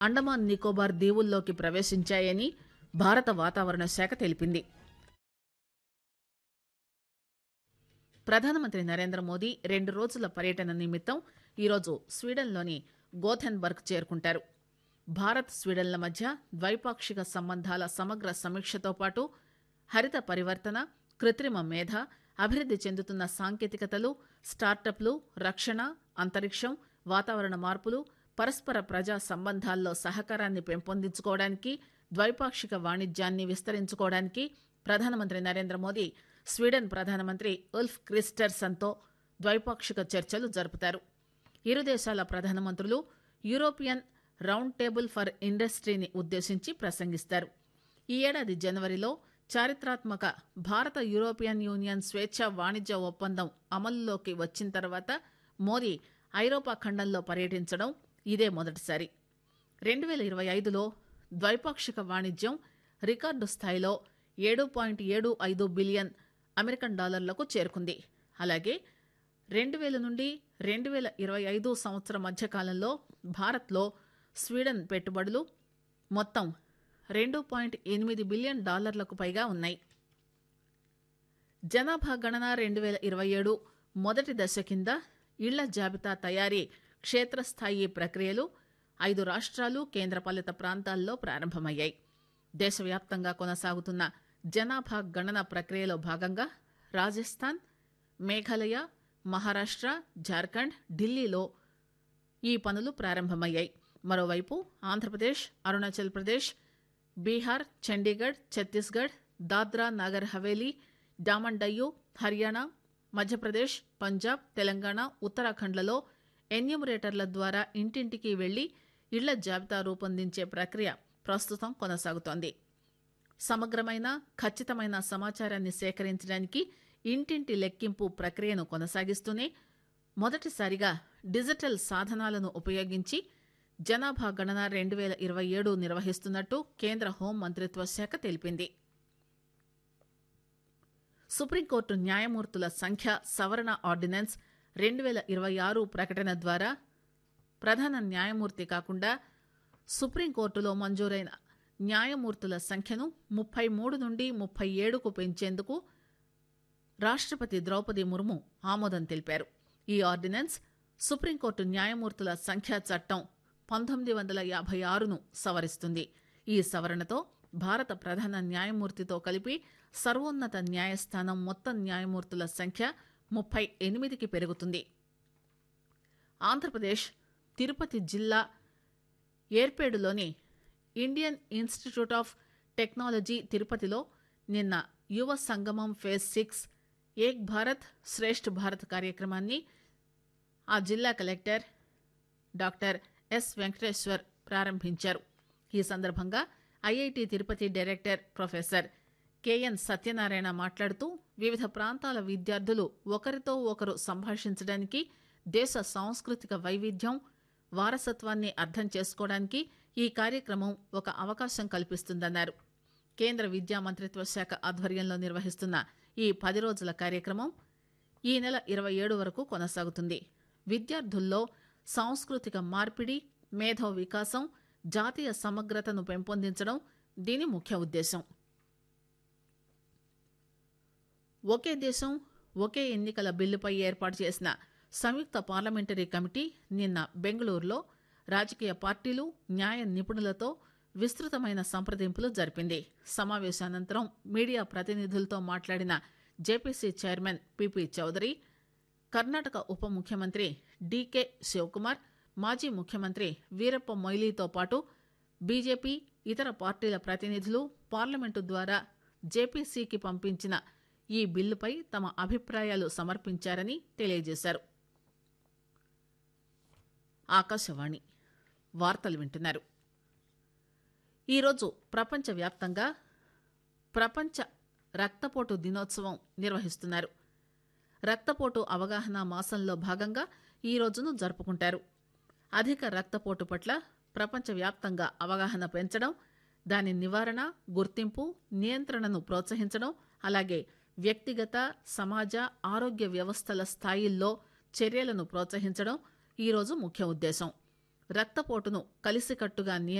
అండమాన్ నికోబార్ దీవుల్లోకి ప్రవేశించాయని భారత వాతావరణ శాఖ తెలిపింది ప్రధానమంత్రి నరేంద్ర మోదీ రెండు రోజుల పర్యటన నిమిత్తం ఈరోజు స్వీడన్లోని గోథెన్బర్గ్ చేరుకుంటారు భారత్ స్వీడన్ల మధ్య ద్వైపాక్షిక సంబంధాల సమగ్ర సమీక్షతో పాటు హరిత పరివర్తన కృత్రిమ మేధ అభివృద్ది చెందుతున్న సాంకేతికతలు స్టార్టప్లు రక్షణ అంతరిక్షం వాతావరణ మార్పులు పరస్పర ప్రజా సంబంధాల్లో సహకారాన్ని పెంపొందించుకోవడానికి ద్వైపాక్షిక వాణిజ్యాన్ని విస్తరించుకోవడానికి ప్రధానమంత్రి నరేంద్ర మోదీ స్వీడన్ ప్రధానమంత్రి ఉల్ఫ్ క్రిస్టర్సన్తో ద్వైపాక్షిక చర్చలు జరుపుతారు ఇరు దేశాల ప్రధానమంత్రులు యూరోపియన్ రౌండ్ టేబుల్ ఫర్ ఇండస్ట్రీని ఉద్దేశించి ప్రసంగిస్తారు ఈ ఏడాది జనవరిలో చారిత్రాత్మక భారత యూరోపియన్ యూనియన్ స్వేచ్ఛ వాణిజ్య ఒప్పందం అమలులోకి వచ్చిన తర్వాత మోదీ ఐరోపా ఖండంలో పర్యటించడం ఇదే మొదటిసారి రెండు వేల ఇరవై ఐదులో ద్వైపాక్షిక వాణిజ్యం రికార్డు స్థాయిలో ఏడు పాయింట్ ఏడు ఐదు బిలియన్ అమెరికన్ డాలర్లకు చేరుకుంది అలాగే రెండు వేల నుండి రెండు వేల ఇరవై ఐదు సంవత్సరం మధ్య కాలంలో భారత్లో స్వీడన్ పెట్టుబడులు మొత్తం రెండు పాయింట్ ఎనిమిది బిలియన్ డాలర్లకు పైగా ఉన్నాయి జనాభా గణన రెండు వేల ఇరవై ఏడు మొదటి దశ కింద ఇళ్ల జాబితా తయారీ క్షేత్రస్థాయి ప్రక్రియలు ఐదు రాష్ట్రాలు కేంద్రపాలిత ప్రాంతాల్లో ప్రారంభమయ్యాయి దేశవ్యాప్తంగా కొనసాగుతున్న జనాభా గణన ప్రక్రియలో భాగంగా రాజస్థాన్ మేఘాలయ మహారాష్ట్ర జార్ఖండ్ ఢిల్లీలో ఈ పనులు ప్రారంభమయ్యాయి మరోవైపు ఆంధ్రప్రదేశ్ అరుణాచల్ ప్రదేశ్ బీహార్ చండీగఢ్ ఛత్తీస్గఢ్ దాద్రా నాగర్ హవేలీ డామన్ డయ్యూ హర్యానా మధ్యప్రదేశ్ పంజాబ్ తెలంగాణ ఉత్తరాఖండ్లలో ఎన్యూమరేటర్ల ద్వారా ఇంటింటికి వెళ్లి ఇళ్ల జాబితా రూపొందించే ప్రక్రియ ప్రస్తుతం కొనసాగుతోంది సమగ్రమైన ఖచ్చితమైన సమాచారాన్ని సేకరించడానికి ఇంటింటి లెక్కింపు ప్రక్రియను కొనసాగిస్తూనే మొదటిసారిగా డిజిటల్ సాధనాలను ఉపయోగించి జనాభా గణన రెండు వేల ఇరవై ఏడు నిర్వహిస్తున్నట్టు కేంద్ర హోం మంత్రిత్వ శాఖ తెలిపింది సుప్రీంకోర్టు న్యాయమూర్తుల సంఖ్య సవరణ ఆర్డినెన్స్ రెండు వేల ఇరవై ఆరు ప్రకటన ద్వారా ప్రధాన న్యాయమూర్తి కాకుండా సుప్రీంకోర్టులో మంజూరైన న్యాయమూర్తుల సంఖ్యను ముప్పై మూడు నుండి ముప్పై ఏడుకు పెంచేందుకు రాష్ట్రపతి ద్రౌపది ముర్ము ఆమోదం తెలిపారు ఈ ఆర్డినెన్స్ సుప్రీంకోర్టు న్యాయమూర్తుల సంఖ్యా చట్టం పంతొమ్మిది వందల యాభై ఆరును సవరిస్తుంది ఈ సవరణతో భారత ప్రధాన న్యాయమూర్తితో కలిపి సర్వోన్నత న్యాయస్థానం మొత్తం న్యాయమూర్తుల సంఖ్య ముప్పై ఎనిమిదికి పెరుగుతుంది ఆంధ్రప్రదేశ్ తిరుపతి జిల్లా ఏర్పేడులోని ఇండియన్ ఇన్స్టిట్యూట్ ఆఫ్ టెక్నాలజీ తిరుపతిలో నిన్న యువ సంగమం ఫేజ్ సిక్స్ ఏక్ భారత్ శ్రేష్ఠ భారత్ కార్యక్రమాన్ని ఆ జిల్లా కలెక్టర్ డాక్టర్ ఎస్ వెంకటేశ్వర్ ప్రారంభించారు ఈ సందర్భంగా IIT Tirupati director professor K N Satyanarayana మాట్లాడుతూ వివిధ ప్రాంతాల విద్యార్థులు ఒకరితో ఒకరు సంభాషించడానికి దేశ సాంస్కృతిక వైవిధ్యం వారసత్వాన్ని అర్థం చేసుకోవడానికి ఈ కార్యక్రమం ఒక అవకాశం కల్పిస్తుందన్నారు కేంద్ర విద్యా మంత్రిత్వ శాఖ ఆధ్వర్యంలో నిర్వహిస్తున్న ఈ పది రోజుల కార్యక్రమం ఈ నెల ఇరవై ఏడు వరకు కొనసాగుతుంది విద్యార్థుల్లో సాంస్కృతిక మార్పిడి మేధో వికాసం జాతీయ సమగ్రతను పెంపొందించడం దీని ముఖ్య ఉద్దేశం ఒకే దేశం ఒకే ఎన్నికల బిల్లుపై ఏర్పాటు చేసిన సంయుక్త పార్లమెంటరీ కమిటీ నిన్న బెంగళూరులో రాజకీయ పార్టీలు న్యాయ నిపుణులతో విస్తృతమైన సంప్రదింపులు జరిపింది సమావేశానంతరం మీడియా ప్రతినిధులతో మాట్లాడిన JPC chairman P P Chaudhary Karnataka ఉప ముఖ్యమంత్రి డీకే శివకుమార్ మాజీ ముఖ్యమంత్రి వీరప్ప మొయిలీతో పాటు బీజేపీ ఇతర పార్టీల ప్రతినిధులు పార్లమెంటు ద్వారా జేపీసీకి పంపించిన ఈ బిల్లుపై తమ అభిప్రాయాలు సమర్పించారని తెలియజేశారు ఆకాశవాణి వార్తలు వింటున్నారు ఈరోజు ప్రపంచవ్యాప్తంగా ప్రపంచ రక్తపోటు దినోత్సవం నిర్వహిస్తున్నారు రక్తపోటు అవగాహన మాసంలో భాగంగా ఈ రోజును జరుపుకుంటారు అధిక రక్తపోటు పట్ల ప్రపంచవ్యాప్తంగా అవగాహన పెంచడం దాని నివారణ గుర్తింపు నియంత్రణను ప్రోత్సహించడం అలాగే వ్యక్తిగత సమాజ ఆరోగ్య వ్యవస్థల స్థాయిల్లో చర్యలను ప్రోత్సహించడం ఈరోజు ముఖ్య ఉద్దేశం రక్తపోటును కలిసికట్టుగా